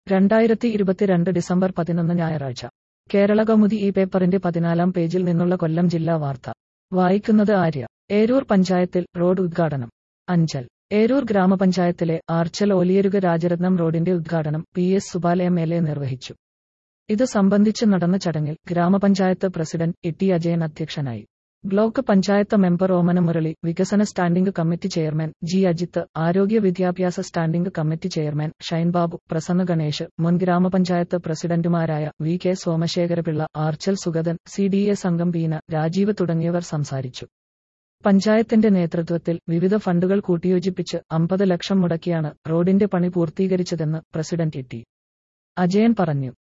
രണ്ടായിരത്തി ഇരുപത്തിരണ്ട് ഡിസംബർ പതിനൊന്ന് ഞായറാഴ്ച കേരള കൗമുദി ഈ പേപ്പറിന്റെ പതിനാലാം പേജിൽ നിന്നുള്ള കൊല്ലം ജില്ലാ വാർത്ത വായിക്കുന്നത് ആര്യ ഏരൂർ പഞ്ചായത്തിൽ റോഡ് ഉദ്ഘാടനം അഞ്ചൽ ഏരൂർ ഗ്രാമപഞ്ചായത്തിലെ ആർച്ചൽ ഓലിയരുക രാജരത്നം റോഡിന്റെ ഉദ്ഘാടനം P S Subala M L A നിർവഹിച്ചു ഇത് സംബന്ധിച്ച് നടന്ന ചടങ്ങിൽ ഗ്രാമപഞ്ചായത്ത് പ്രസിഡന്റ് ഇ ടി അജയൻ അധ്യക്ഷനായി ബ്ലോക്ക് പഞ്ചായത്ത് മെമ്പർ ഓമന മുരളി വികസന standing committee chairman G Ajith ആരോഗ്യ വിദ്യാഭ്യാസ standing committee chairman Shinebabu Prasanna Ganesh മുൻ ഗ്രാമപഞ്ചായത്ത് പ്രസിഡന്റുമാരായ V K Somasekharapillai Archal Sugathan C D S അംഗം ബീന രാജീവ് തുടങ്ങിയവർ സംസാരിച്ചു പഞ്ചായത്തിന്റെ നേതൃത്വത്തിൽ വിവിധ ഫണ്ടുകൾ കൂട്ടിയോജിപ്പിച്ച് അമ്പത് ലക്ഷം മുടക്കിയാണ് റോഡിന്റെ പണി പൂർത്തീകരിച്ചതെന്ന് പ്രസിഡന്റ് ഇ ടി അജയൻ പറഞ്ഞു